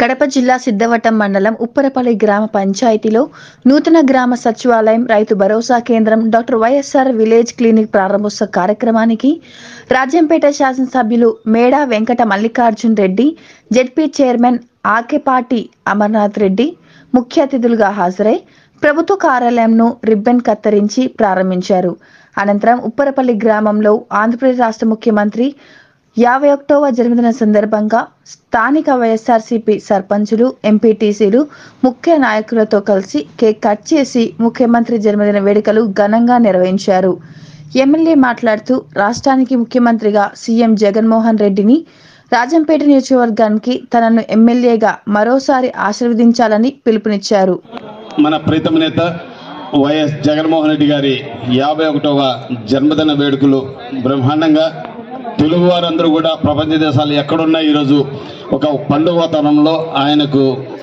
కడప జిల్లా సిద్ధవటం మండలం ఉప్పరపల్లి గ్రామ పంచాయతీలో నూతన గ్రామ సచివాలయం రైతు భరోసా కేంద్రం డాక్టర్ వైఎస్ఆర్ విలేజ్ క్లినిక్ ప్రారంభోత్సవ కార్యక్రమానికి రాజ్యంపేట శాసనసభ్యులు మేడా వెంకట మల్లికార్జున్ రెడ్డి జెడ్పీ చైర్మన్ ఆకెపాటి అమర్నాథ్ రెడ్డి ముఖ్య అతిథులుగా హాజరై ప్రభుత్వ కార్యాలయంను రిబ్బన్ కత్తిరించి ప్రారంభించారు అనంతరం ఉప్పరపల్లి గ్రామంలో ఆంధ్రప్రదేశ్ రాష్ట్ర ముఖ్యమంత్రి యాభై ఒకటవ జన్మదిన సందర్భంగా స్థానిక వైఎస్ఆర్సీపీ సర్పంచులు ఎంపీటీసీలు ముఖ్య నాయకులతో కలిసి కేక్ కట్ చేసి ముఖ్యమంత్రి జన్మదిన వేడుకలు ఘనంగా నిర్వహించారు ఎమ్మెల్యే మాట్లాడుతూ రాష్ట్రానికి ముఖ్యమంత్రిగా సీఎం జగన్మోహన్ రెడ్డిని రాజంపేట నియోజకవర్గానికి తనను ఎమ్మెల్యేగా మరోసారి ఆశీర్వదించాలని పిలుపునిచ్చారు మన ప్రీతమ నేత వైఎస్ జగన్మోహన్ రెడ్డి గారి యాభై ఒకటవ జన్మదిన వేడుకలు బ్రహ్మాండంగా తెలుగు వారందరూ కూడా ప్రపంచ దేశాలు ఎక్కడున్నా ఈరోజు ఒక పండుగ వాతావరణంలో ఆయనకు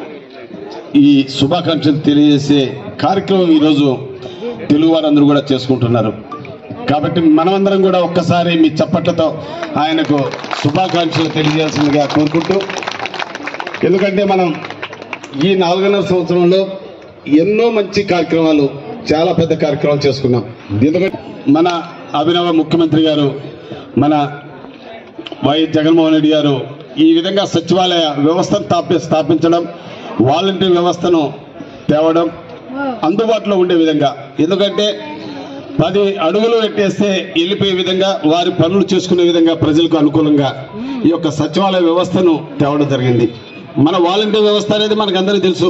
ఈ శుభాకాంక్షలు తెలియజేసే కార్యక్రమం ఈరోజు తెలుగు వారందరూ కూడా చేసుకుంటున్నారు కాబట్టి మనమందరం కూడా ఒక్కసారి మీ చప్పట్లతో ఆయనకు శుభాకాంక్షలు తెలియజేయాల్సిందిగా కోరుకుంటూ ఎందుకంటే మనం ఈ నాలుగున్నర సంవత్సరంలో ఎన్నో మంచి కార్యక్రమాలు చాలా పెద్ద కార్యక్రమాలు చేసుకున్నాం ఎందుకంటే మన అభినవ ముఖ్యమంత్రి గారు మన వైఎస్ జగన్మోహన్ రెడ్డి గారు ఈ విధంగా సచివాలయ వ్యవస్థను స్థాపి స్థాపించడం వాలంటీర్ వ్యవస్థను తేవడం అందుబాటులో ఉండే విధంగా ఎందుకంటే పది అడుగులు పెట్టేస్తే వెళ్ళిపోయే విధంగా వారి పనులు చేసుకునే విధంగా ప్రజలకు అనుకూలంగా ఈ యొక్క సచివాలయ వ్యవస్థను తేవడం జరిగింది మన వాలంటీర్ వ్యవస్థ అనేది మనకు అందరికీ తెలుసు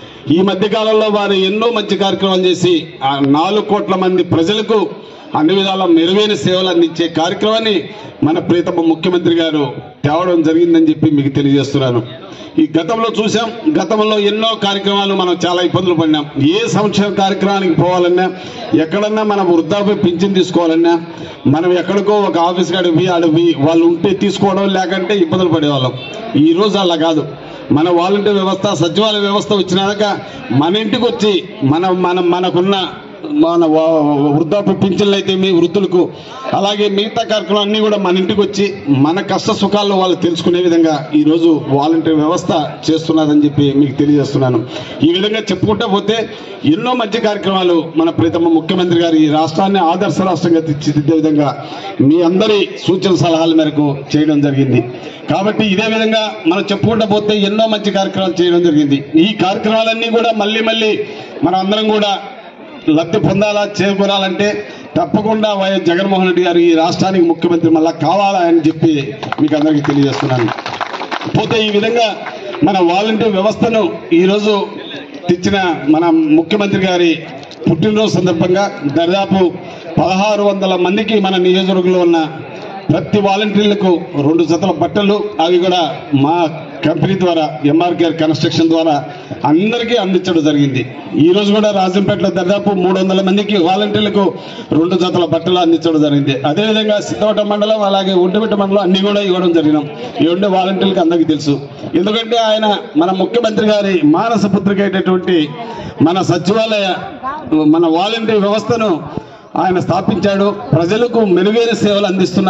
ఈ మధ్య కాలంలో వారు ఎన్నో మంచి కార్యక్రమాలు చేసి ఆ నాలుగు కోట్ల మంది ప్రజలకు అన్ని విధాల మెరుగైన సేవలు అందించే కార్యక్రమాన్ని మన ప్రీతమ ముఖ్యమంత్రి గారు తేవడం జరిగిందని చెప్పి మీకు తెలియజేస్తున్నాను ఈ గతంలో చూసాం గతంలో ఎన్నో కార్యక్రమాలు మనం చాలా ఇబ్బందులు పడినాం ఏ సంక్షేమ కార్యక్రమానికి పోవాలన్నా ఎక్కడన్నా మనం వృద్ధాప్య పింఛన్ తీసుకోవాలన్నా మనం ఎక్కడికో ఒక ఆఫీస్ కాడికి పోయి ఆడ పోయి వాళ్ళు ఉంటే తీసుకోవడం లేకంటే ఇబ్బందులు పడేవాళ్ళం ఈ రోజు అలా కాదు మన వాలంటీర్ వ్యవస్థ సచివాలయ వ్యవస్థ వచ్చినాక మన ఇంటికి వచ్చి మన మన మనకున్న మన వా- వృద్ధాప్య పింఛన్లు అయితే మీ వృద్ధులకు అలాగే మిగతా కార్యక్రమాలు అన్నీ కూడా మన ఇంటికి వచ్చి మన కష్ట సుఖాల్లో వాళ్ళు తెలుసుకునే విధంగా ఈరోజు వాలంటీర్ వ్యవస్థ చేస్తున్నదని చెప్పి మీకు తెలియజేస్తున్నాను ఈ విధంగా చెప్పుకుంటా పోతే ఎన్నో మంచి కార్యక్రమాలు మన ప్రీతమ ముఖ్యమంత్రి గారు ఈ రాష్ట్రాన్ని ఆదర్శ రాష్ట్రంగా తీర్చిదిద్దే విధంగా మీ అందరి సూచన సలహాల మేరకు చేయడం జరిగింది కాబట్టి ఇదే విధంగా మనం చెప్పుకుంటా పోతే ఎన్నో మంచి కార్యక్రమాలు చేయడం జరిగింది ఈ కార్యక్రమాలన్నీ కూడా మళ్ళీ మళ్ళీ మనం అందరం కూడా లబ్ధి పొందాలా చేకూరాలంటే తప్పకుండా వైఎస్ జగన్మోహన్ రెడ్డి గారు ఈ రాష్ట్రానికి ముఖ్యమంత్రి మళ్ళా కావాలా అని చెప్పి మీకు అందరికీ తెలియజేస్తున్నాను పోతే ఈ విధంగా మన వాలంటీర్ వ్యవస్థను ఈరోజు తెచ్చిన మన ముఖ్యమంత్రి గారి పుట్టినరోజు సందర్భంగా దాదాపు పదహారు వందల మందికి మన నియోజకవర్గంలో ఉన్న ప్రతి వాలంటీర్లకు రెండు జతల బట్టలు అవి కూడా మా కంపెనీ ద్వారా ఎంఆర్కేఆర్ కన్స్ట్రక్షన్ ద్వారా అందరికీ అందించడం జరిగింది ఈ రోజు కూడా రాజంపేటలో దాదాపు మూడు వందల మందికి వాలంటీర్లకు రెండు జతల బట్టలు అందించడం జరిగింది అదేవిధంగా సిద్ధవట మండలం అలాగే ఒడ్డుమిట్ట మండలం అన్ని కూడా ఇవ్వడం జరిగినాం ఈ ఉండే వాలంటీర్లకు అందరికీ తెలుసు ఎందుకంటే ఆయన మన ముఖ్యమంత్రి గారి మానస పుత్రిక అయినటువంటి మన సచివాలయ మన వాలంటీర్ వ్యవస్థను ఆయన స్థాపించాడు ప్రజలకు మెరుగైన సేవలు అందిస్తున్నారు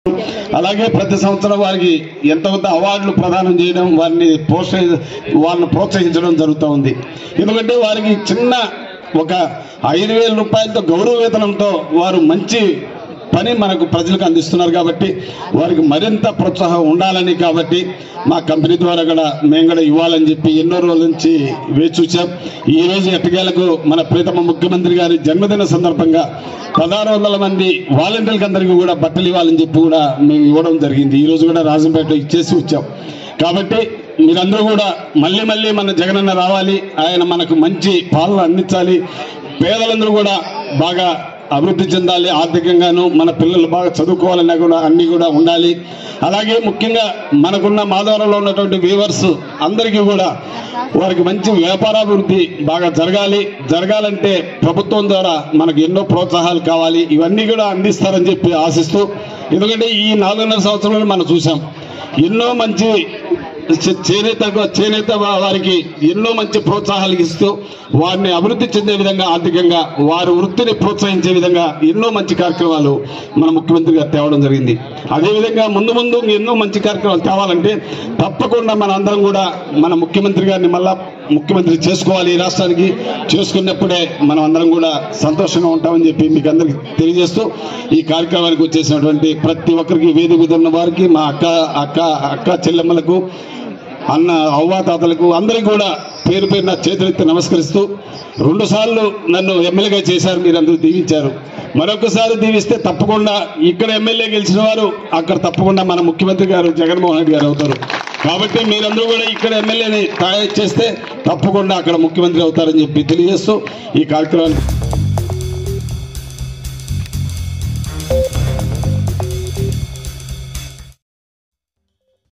అలాగే ప్రతి సంవత్సరం వారికి ఎంత కొంత అవార్డులు ప్రదానం చేయడం వారిని ప్రోత్సహి వారిని ప్రోత్సహించడం జరుగుతూ ఉంది ఎందుకంటే వారికి చిన్న ఒక ఐదు వేల రూపాయలతో గౌరవ వేతనంతో వారు మంచి పని మనకు ప్రజలకు అందిస్తున్నారు కాబట్టి వారికి మరింత ప్రోత్సాహం ఉండాలని కాబట్టి మా కంపెనీ ద్వారా కూడా మేము కూడా ఇవ్వాలని చెప్పి ఎన్నో రోజుల నుంచి వేచి చూసాం ఈ రోజు ఎట్టకేలకు మన ప్రీతమ ముఖ్యమంత్రి గారి జన్మదిన సందర్భంగా పదహారు వందల మంది వాలంటీర్లకు అందరికీ కూడా బట్టలు ఇవ్వాలని చెప్పి కూడా మేము ఇవ్వడం జరిగింది ఈ రోజు కూడా రాజంపేటలో ఇచ్చేసి వచ్చాం కాబట్టి మీరందరూ కూడా మళ్ళీ మళ్ళీ మన జగనన్న రావాలి ఆయన మనకు మంచి పాలన అందించాలి పేదలందరూ కూడా బాగా అభివృద్ధి చెందాలి ఆర్థికంగాను మన పిల్లలు బాగా చదువుకోవాలన్నా కూడా అన్ని కూడా ఉండాలి అలాగే ముఖ్యంగా మనకున్న మాధవరంలో ఉన్నటువంటి వ్యూవర్స్ అందరికీ కూడా వారికి మంచి వ్యాపారాభివృద్ధి బాగా జరగాలి జరగాలంటే ప్రభుత్వం ద్వారా మనకు ఎన్నో ప్రోత్సాహాలు కావాలి ఇవన్నీ కూడా అందిస్తారని చెప్పి ఆశిస్తూ ఎందుకంటే ఈ నాలుగున్నర సంవత్సరాలు మనం చూసాం ఎన్నో మంచి చే- చేనేత చేనేత వా- వారికి ఎన్నో మంచి ప్రోత్సాహాలు ఇస్తూ వారిని అభివృద్ధి చెందే విధంగా ఆర్థికంగా వారి వృత్తిని ప్రోత్సహించే విధంగా ఎన్నో మంచి కార్యక్రమాలు మన ముఖ్యమంత్రి గారు తేవడం జరిగింది అదేవిధంగా ముందు ముందు ఎన్నో మంచి కార్యక్రమాలు తేవాలంటే తప్పకుండా మన అందరం కూడా మన ముఖ్యమంత్రి గారిని మళ్ళా ముఖ్యమంత్రి చేసుకోవాలి ఈ రాష్ట్రానికి చేసుకున్నప్పుడే మనం అందరం కూడా సంతోషంగా ఉంటామని చెప్పి మీకు అందరికి తెలియజేస్తూ ఈ కార్యక్రమానికి వచ్చేసినటువంటి ప్రతి ఒక్కరికి వేదిక మీద ఉన్న వారికి మా అక్క అక్క అక్క చెల్లెమ్మలకు అన్న అవ్వాతాతలకు అందరికీ కూడా పేరు పేరు నా చేతులెత్తి నమస్కరిస్తూ రెండు సార్లు నన్ను ఎమ్మెల్యేగా చేశారు మీరు అందరూ దీవించారు మరొకసారి దీవిస్తే తప్పకుండా ఇక్కడ ఎమ్మెల్యే గెలిచిన వారు అక్కడ తప్పకుండా మన ముఖ్యమంత్రి గారు జగన్మోహన్ రెడ్డి గారు అవుతారు కాబట్టి మీరందరూ కూడా ఇక్కడ ఎమ్మెల్యేని తయారు చేస్తే తప్పకుండా అక్కడ ముఖ్యమంత్రి అవుతారని చెప్పి తెలియజేస్తూ ఈ కార్యక్రమాన్ని